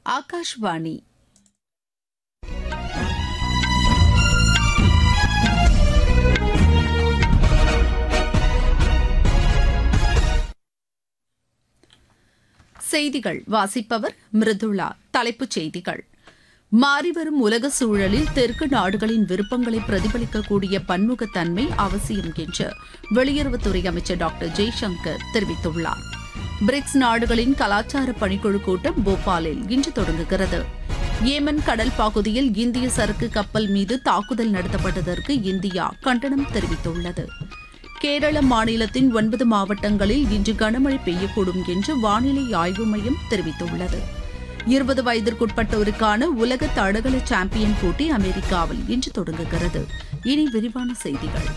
ஆகாஷ்வாணி செய்திகள் வாசிப்பவர் மிருதுளா தலைப்புச் செய்திகள் மாறிவரும் உலக சூழலில் தெற்கு நாடுகளின் விருப்பங்களை பிரதிபலிக்கக்கூடிய பன்முகத்தன்மை அவசியம் என்று வெளியுறவுத்துறை அமைச்சர் டாக்டர் ஜெய்சங்கர் தெரிவித்துள்ளார் பிரிக்ஸ் நாடுகளின் கலாச்சார பணிக்குழு கூட்டம் போபாலில் இன்று தொடங்குகிறது ஏமன் கடல் பகுதியில் இந்திய சரக்கு கப்பல் மீது தாக்குதல் நடத்தப்பட்டதற்கு இந்தியா கண்டனம் தெரிவித்துள்ளது கேரள மாநிலத்தின் ஒன்பது மாவட்டங்களில் இன்று கனமழை பெய்யக்கூடும் என்று வானிலை ஆய்வு மையம் தெரிவித்துள்ளது இருபது வயதிற்குட்பட்டோருக்கான உலக தடகள சாம்பியன் போட்டி அமெரிக்காவில் இன்று தொடங்குகிறது இனி விரிவான செய்திகள்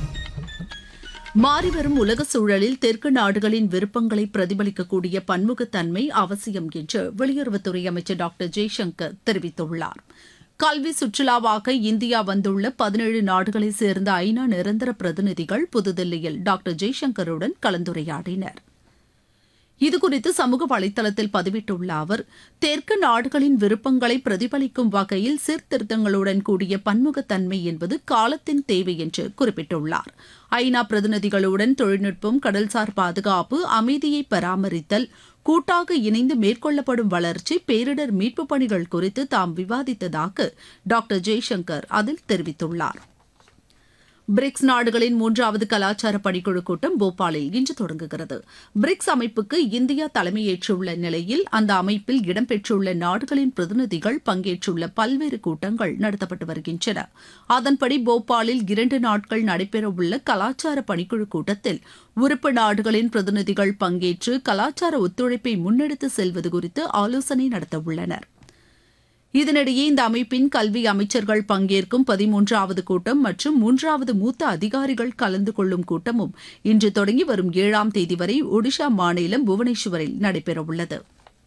மாறிவரும் உலக சூழலில் தெற்கு நாடுகளின் விருப்பங்களை பிரதிபலிக்கக்கூடிய பன்முகத்தன்மை அவசியம் என்று வெளியுறவுத்துறை அமைச்சர் டாக்டர் ஜெய்சங்கர் தெரிவித்துள்ளார் கல்வி சுற்றுலாவாக இந்தியா வந்துள்ள பதினேழு நாடுகளைச் சேர்ந்த ஐநா நிரந்தர பிரதிநிதிகள் புதுதில்லியில் டாக்டர் ஜெய்சங்கருடன் கலந்துரையாடினர் இதுகுறித்து சமூக வலைதளத்தில் பதிவிட்டுள்ள அவர் தெற்கு நாடுகளின் விருப்பங்களை பிரதிபலிக்கும் வகையில் சீர்திருத்தங்களுடன் கூடிய பன்முகத்தன்மை என்பது காலத்தின் தேவை என்று குறிப்பிட்டுள்ளார் ஐநா பிரதிநிதிகளுடன் தொழில்நுட்பம் கடல்சார் பாதுகாப்பு அமைதியை பராமரித்தல் கூட்டாக இணைந்து மேற்கொள்ளப்படும் வளர்ச்சி பேரிடர் மீட்புப் பணிகள் குறித்து தாம் விவாதித்ததாக டாக்டர் ஜெய்சங்கர் அதில் தெரிவித்துள்ளார் பிரிக்ஸ் நாடுகளின் மூன்றாவது கலாச்சார பணிக்குழு கூட்டம் போபாலில் இன்று தொடங்குகிறது பிரிக்ஸ் அமைப்புக்கு இந்தியா தலைமையேற்றுள்ள நிலையில் அந்த அமைப்பில் இடம்பெற்றுள்ள நாடுகளின் பிரதிநிதிகள் பங்கேற்றுள்ள பல்வேறு கூட்டங்கள் நடத்தப்பட்டு வருகின்றன அதன்படி போபாலில் இரண்டு நாட்கள் நடைபெறவுள்ள கலாச்சார பணிக்குழு கூட்டத்தில் உறுப்பு நாடுகளின் பிரதிநிதிகள் பங்கேற்று கலாச்சார ஒத்துழைப்பை முன்னெடுத்து செல்வது குறித்து ஆலோசனை நடத்தவுள்ளனா் இதனிடையே இந்த அமைப்பின் கல்வி அமைச்சர்கள் பங்கேற்கும் பதிமூன்றாவது கூட்டம் மற்றும் மூன்றாவது மூத்த அதிகாரிகள் கலந்து கொள்ளும் கூட்டமும் இன்று தொடங்கி வரும் ஏழாம் தேதி வரை ஒடிஷா மாநிலம் புவனேஸ்வரில் நடைபெறவுள்ளது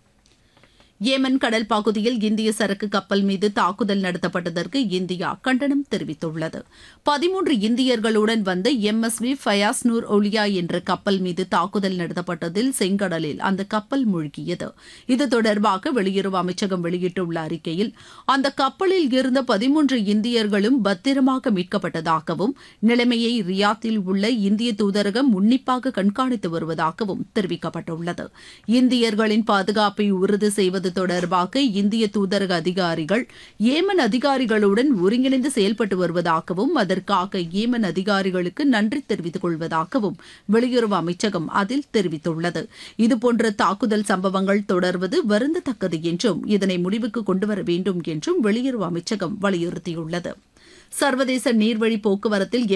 ஏமன் கடல் பகுதியில் இந்திய சரக்கு கப்பல் மீது தாக்குதல் நடத்தப்பட்டதற்கு இந்தியா கண்டனம் தெரிவித்துள்ளது பதிமூன்று இந்தியர்களுடன் வந்த M S V Fayaz Noor Oliya என்ற கப்பல் மீது தாக்குதல் நடத்தப்பட்டதில் செங்கடலில் அந்த கப்பல் மூழ்கியது இது தொடர்பாக வெளியுறவு அமைச்சகம் வெளியிட்டுள்ள அறிக்கையில் அந்த கப்பலில் இருந்த பதிமூன்று இந்தியர்களும் பத்திரமாக மீட்கப்பட்டதாகவும் நிலைமையை ரியாத்தில் உள்ள இந்திய தூதரகம் உன்னிப்பாக கண்காணித்து வருவதாகவும் தெரிவிக்கப்பட்டுள்ளது இந்தியர்களின் பாதுகாப்பை உறுதி செய்வது தொடர்பாக இந்திய தூதரக அதிகாரிகள் ஏமன் அதிகாரிகளுடன் ஒருங்கிணைந்து செயல்பட்டு வருவதாகவும் அதற்காக ஏமன் அதிகாரிகளுக்கு நன்றி தெரிவித்துக் கொள்வதாகவும் வெளியுறவு அமைச்சகம் அதில் தெரிவித்துள்ளது இதுபோன்ற தாக்குதல் சம்பவங்கள் தொடர்வது வருந்தத்தக்கது என்றும் இதனை முடிவுக்கு கொண்டுவர வேண்டும் என்றும் வெளியுறவு அமைச்சகம் வலியுறுத்தியுள்ளது சர்வதேச நீர்வழி போக்குவரத்தில்